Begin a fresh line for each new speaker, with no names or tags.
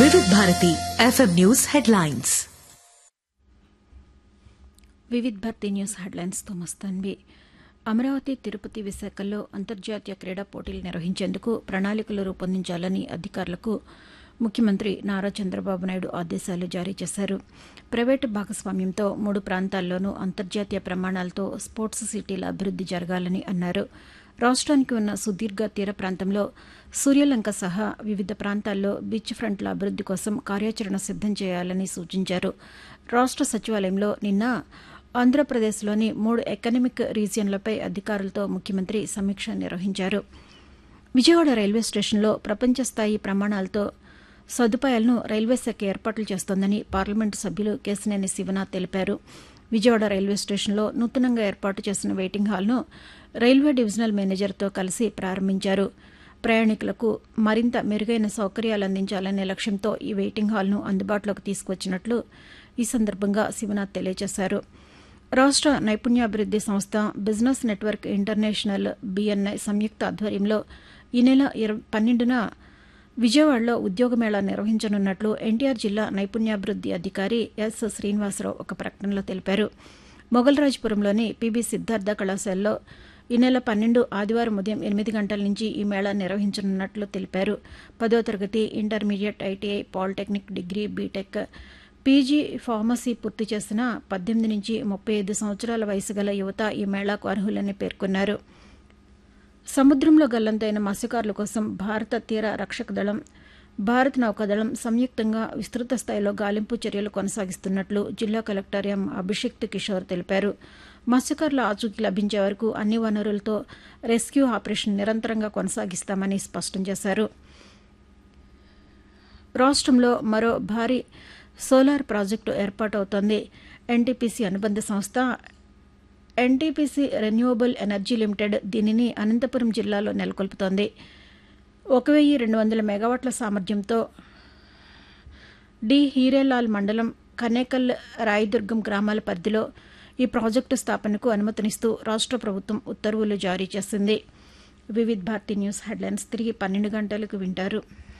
వివిధ Bharati FM news headlines
Vividh Bharati news హెడ్లైన్స్తో మస్తాన్వి అమరావతి తిరుపతి విశాఖల్లో అంతర్జాతీయ క్రీడా పోటీలు నిర్వహించేందుకు ప్రణాళికలు రూపొందించాలని అధికారులకు ముఖ్యమంత్రి నారా చంద్రబాబు నాయుడు ఆదేశాలు జారీ చేశారు ప్రైవేటు భాగస్వామ్యంతో మూడు ప్రాంతాల్లోనూ అంతర్జాతీయ ప్రమాణాలతో స్పోర్ట్స్ సిటీల అభివృద్ది జరగాలని అన్నారు రాష్ట్రానికి ఉన్న సుదీర్ఘ తీర ప్రాంతంలో సూర్యలంక సహా వివిధ ప్రాంతాల్లో బీచ్ ఫ్రంట్ల అభివృద్ది కోసం కార్యాచరణ సిద్దం చేయాలని సూచించారు రాష్ట్ర సచివాలయంలో నిన్న ఆంధ్రప్రదేశ్లోని మూడు ఎకనమిక్ రీజియన్లపై అధికారులతో ముఖ్యమంత్రి సమీక్ష నిర్వహించారు విజయవాడ రైల్వే స్టేషన్లో ప్రపంచ స్థాయి ప్రమాణాలతో సదుపాయాలను రైల్వే శాఖ ఏర్పాట్లు చేస్తోందని పార్లమెంటు సభ్యులు కేశినేని శివనాథ్ తెలిపారు విజయవాడ రైల్వే స్టేషన్లో నూతనంగా ఏర్పాటు చేసిన వెయిటింగ్ హాల్ను రైల్వే డివిజనల్ మేనేజర్తో కలిసి ప్రారంభించారు ప్రయాణికులకు మరింత మెరుగైన సౌకర్యాలు అందించాలనే లక్ష్యంతో ఈ వెయిటింగ్ హాల్ను అందుబాటులోకి తీసుకువచ్చినట్లు ఈ సందర్భంగా శివనాథ్ తెలియజేశారు రాష్ట్ర నైపుణ్యాభివృద్ది సంస్థ బిజినెస్ నెట్వర్క్ ఇంటర్నేషనల్ బీఎన్ఐ సంయుక్త ఆధ్వర్యంలో ఈ నెల ఇరవై పన్నెండున విజయవాడలో ఉద్యోగమేళా నిర్వహించనున్నట్లు ఎన్టీఆర్ జిల్లా నైపుణ్యాభివృద్ది అధికారి ఎస్ శ్రీనివాసరావు ఒక ప్రకటనలో తెలిపారు మొగల్రాజ్పురంలోని పీబీ సిద్ధార్థ కళాశాలలో ఈ నెల పన్నెండు ఆదివారం ఉదయం ఎనిమిది గంటల నుంచి ఈ మేళా నిర్వహించనున్నట్లు తెలిపారు పదో తరగతి intermediate ITI polytechnic degree BTech PG pharmacy పూర్తి చేసిన పద్దెనిమిది నుంచి ముప్పై ఐదు సంవత్సరాల వయసు గల యువత ఈ మేళాకు అర్హులని పేర్కొన్నారు సముద్రంలో గల్లంతైన మత్స్యకారుల కోసం భారత తీర రక్షక దళం భారత నౌకాదళం సంయుక్తంగా విస్తృత స్థాయిలో గాలింపు చర్యలు కొనసాగిస్తున్నట్లు జిల్లా కలెక్టర్ ఎం అభిషిక్త్ కిషోర్ తెలిపారు మత్స్యకారుల ఆచూకీ లభించే వరకు అన్ని వనరులతో రెస్క్యూ ఆపరేషన్ నిరంతరంగా కొనసాగిస్తామని స్పష్టం చేశారు రాష్ట్రంలో మరో భారీ సోలార్ ప్రాజెక్టు ఏర్పాటవుతోంది ఎన్టీపీసీ అనుబంధ సంస్థ ఎన్టీపీసీ రెన్యూవబుల్ ఎనర్జీ లిమిటెడ్ దీనిని అనంతపురం జిల్లాలో నెలకొల్పుతోంది ఒక వెయ్యి రెండు వందల మెగావాట్ల సామర్థ్యంతో డి హీరేలాల్ మండలం కనేకల్ రాయదుర్గం గ్రామాల పరిధిలో ఈ ప్రాజెక్టు స్థాపనకు అనుమతినిస్తూ రాష్ట్ర ప్రభుత్వం ఉత్తర్వులు జారీ చేసింది వివిధ్ భారతి న్యూస్ హెడ్లైన్స్ తిరిగి పన్నెండు గంటలకు వింటారు